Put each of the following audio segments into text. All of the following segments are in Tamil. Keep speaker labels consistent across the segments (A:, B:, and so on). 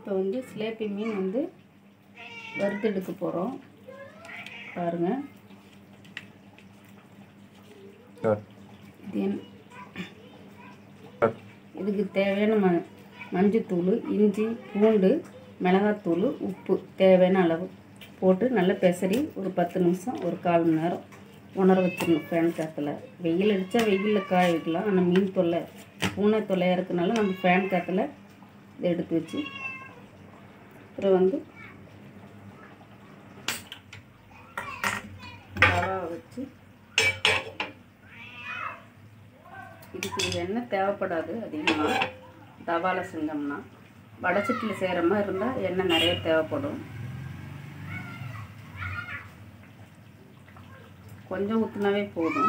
A: இப்போ வந்து சிலேப்பி மீன் வந்து வறுத்தெடுக்க போகிறோம் பாருங்கள்
B: சார்
A: இது என்ன- இதுக்கு தேவையான ம மஞ்சத்தூள் இஞ்சி பூண்டு மிளகாத்தூள் உப்பு தேவையான அளவு போட்டு நல்லா பெசரி ஒரு பத்து நிமிஷம் ஒரு கால் மணி நேரம் உணர வச்சிடணும் ஃபேன் காற்றுல வெயில் அடித்தா வெயிலில் காய வைக்கலாம் ஆனால் மீன் தொல்லை பூனை தொல்லையாக இருக்கனால நம்ம ஃபேன் காற்றுல இதை எடுத்து வச்சு அப்புறம் வந்து தவா வச்சு இதுக்கு எண்ணெய் தேவைப்படாது அதிகமாக தவாவில் செஞ்சோம்னா வடச்சட்டியில் செய்கிற மாதிரி இருந்தால் எண்ணெய் நிறைய தேவைப்படும் கொஞ்சம் ஊற்றினாவே போதும்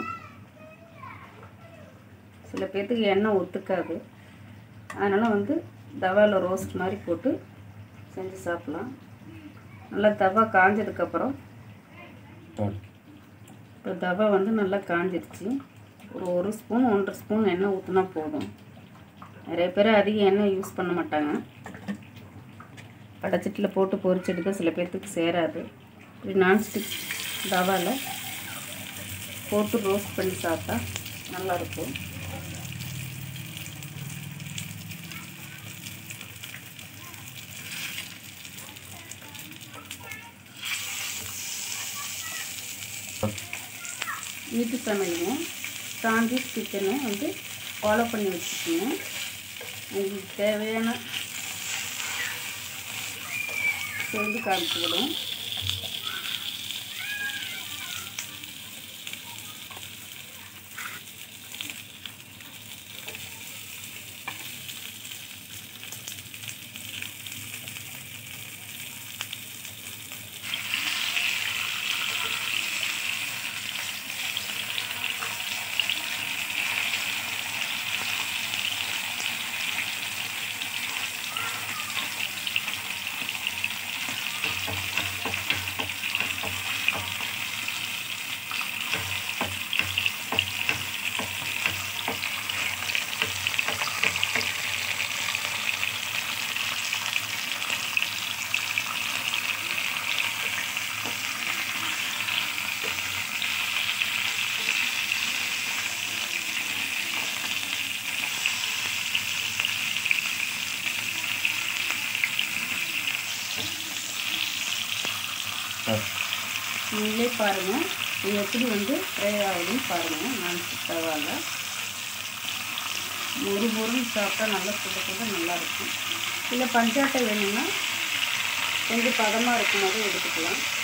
A: சில பேர்த்துக்கு எண்ணெய் ஒத்துக்காது அதனால் வந்து தவாவில் ரோஸ்ட் மாதிரி போட்டு செஞ்சு சாப்பிட்லாம் நல்லா தவா காஞ்சதுக்கப்புறம்
B: சார்
A: இப்போ தவா வந்து நல்லா காஞ்சிருச்சு ஒரு ஒரு ஸ்பூன் ஒன்றரை ஸ்பூன் எண்ணெய் ஊற்றினா போதும் நிறைய பேர் அதிக எண்ணெய் யூஸ் பண்ண மாட்டாங்க படச்சட்டில் போட்டு பொரிச்செடுக்க சில பேர்த்துக்கு சேராது இப்படி நான்ஸ்டிக் தவாவில் போட்டு ரோஸ்ட் பண்ணி சாப்பிட்டா நல்லாயிருக்கும் வீட்டு சமையலுங்க சாந்திஸ் கிச்சனை வந்து ஃபாலோ பண்ணி வச்சுக்கோங்க உங்களுக்கு தேவையான செஞ்சு காமிச்சுக்கிடும்
B: சார்
A: நீங்களே பாருங்கள் இது எப்படி வந்து ஃப்ரை ஆகுதுன்னு பாருங்கள் நான் தவாவில் ஒரு பொருள் சாப்பிட்டா நல்லா சுட சுட நல்லாயிருக்கும் இல்லை பஞ்சாட்டை வேணும்னா கொஞ்சம் பதமாக இருக்கும் போது எடுத்துக்கலாம்